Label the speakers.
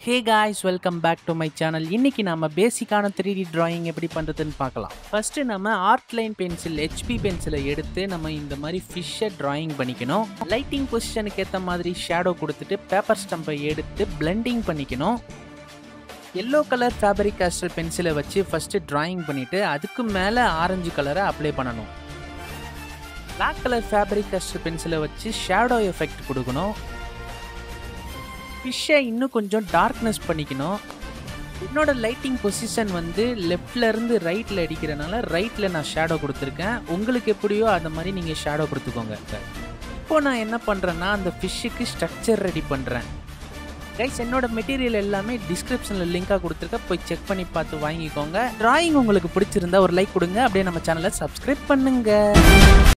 Speaker 1: hey guys welcome back to my channel இன்னைக்கு நம்ம பேசிக்கான த்ரீ டி டிராயிங் எப்படி பண்ணுறதுன்னு பார்க்கலாம் ஃபர்ஸ்ட்டு நம்ம ஆர்ட் லைன் பென்சில் ஹெச்பி பென்சிலை எடுத்து நம்ம இந்த மாதிரி ஃபிஷ்ஷை டிராயிங் பண்ணிக்கணும் லைட்டிங் பொசிஷனுக்கு ஏற்ற மாதிரி ஷேடோ கொடுத்துட்டு பேப்பர் ஸ்டம்பை எடுத்து பிளெண்டிங் பண்ணிக்கணும் எல்லோ கலர் ஃபேப்ரிக் காஸ்டல் பென்சிலை வச்சு ஃபஸ்ட்டு டிராயிங் பண்ணிவிட்டு அதுக்கு மேலே ஆரஞ்சு கலரை அப்ளை பண்ணணும் பிளாக் கலர் ஃபேப்ரிக் காஸ்டல் பென்சிலை வச்சு ஷேடோ எஃபெக்ட் கொடுக்கணும் ஃபிஷ்ஷை இன்னும் கொஞ்சம் டார்க்னஸ் பண்ணிக்கணும் என்னோட லைட்டிங் பொசிஷன் வந்து லெஃப்ட்ல இருந்து ரைட்டில் அடிக்கிறனால ரைட்டில் நான் ஷேடோ கொடுத்துருக்கேன் உங்களுக்கு எப்படியோ அந்த மாதிரி நீங்கள் ஷேடோ கொடுத்துக்கோங்க இப்போ நான் என்ன பண்ணுறேன்னா அந்த ஃபிஷ்ஷுக்கு ஸ்ட்ரக்சர் ரெடி பண்ணுறேன் கைஸ் என்னோட மெட்டீரியல் எல்லாமே டிஸ்கிரிப்ஷனில் லிங்காக கொடுத்துருக்க போய் செக் பண்ணி பார்த்து வாங்கிக்கோங்க டிராயிங் உங்களுக்கு பிடிச்சிருந்தா ஒரு லைக் கொடுங்க அப்படியே நம்ம சேனலை சப்ஸ்கிரைப் பண்ணுங்க